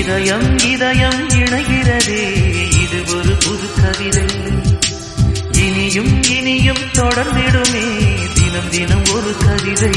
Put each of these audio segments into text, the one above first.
இதயம் இதயம் இணைகிறதே இது ஒரு புது கவிதை இனியும் இனியும் தொடர்ந்திடுமே தினம் தினம் ஒரு கவிதை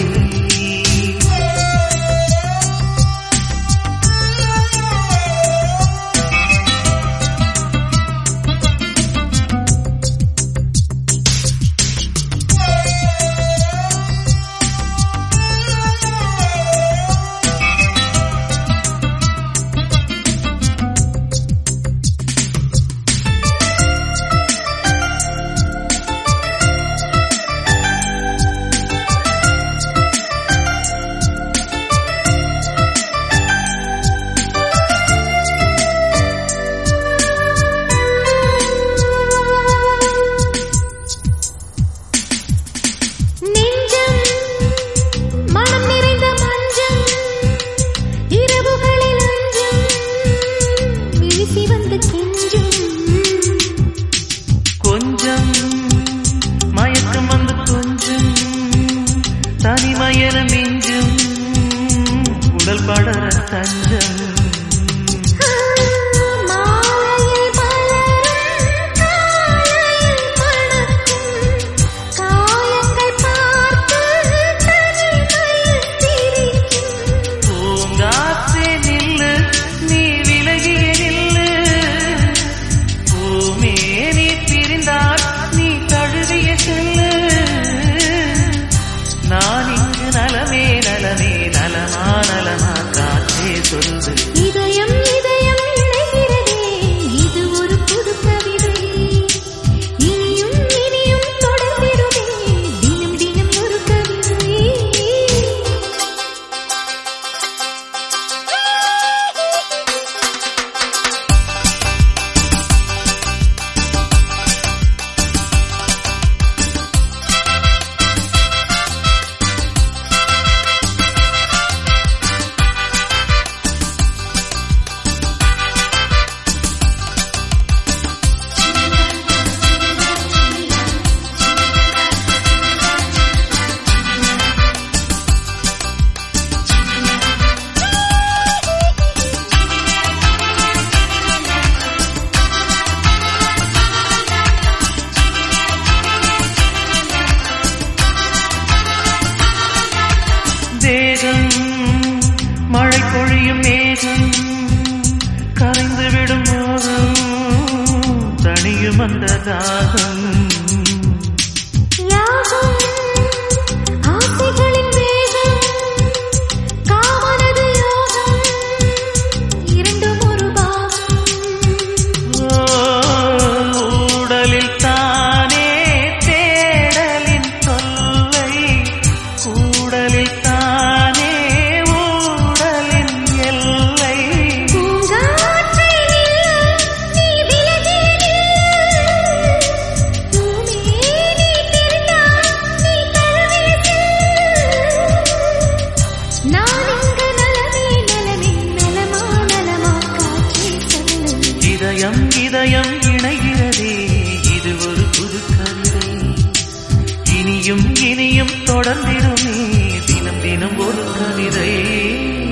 நெஞ்சம் மனம் நிறைந்த மஞ்சள் இரவுகளில் அஞ்சும் விழிசி வந்து கெஞ்சும் கொஞ்சம் மயக்கம் வந்து கொஞ்சம் தனிமயன மிஞ்சும் உடல் படர தஞ்சம் மாலையில் மலரும் காலையில் மணக்கும் காயங்கள் பார்த்து தனிமையில் சிரிக்கும் பூங்காற்றே நில்லு நீ விலகிய நில்லு பூமே நீ பிரிந்தால் நீ தழுவிய செல்லு நான் இங்கு நலமே நலமே நலமா நலமா காற்றே சொல்லு இதயம் இதயம் இணைகிறதே இது ஒரு புது கவிதை இனியும் இனியும் தொடர்ந்திடுமே தினம் தினம் ஒரு கவிதை தேகம் மழை பொழியும் மேகம் கரைந்து விடும் மோகம் தணியும் அந்த தாகம் யாகம் ஆசைகளின் வேகம் காமனது யோகம் இரண்டும் ஒரு பாகம் ஓ, ஊடலில் தானே தேடலின் தொல்லை கூடலில் தானே ஊடலின் எல்லை பூங்காற்றே நில்லு, நீ விலகி நில்லு. பூமி நீ பிரிந்தால் நீ தழுவிய செல்லு. நான் இங்கு நலமே நலமே நலமா நலமா காற்றே சொல்லு இதயம் இதயம் இணைகிறதே இது ஒரு புது கவிதை இனியும் இனியும் தொடர்ந்திடுமே தினம் தினம் ஒரு கவிதை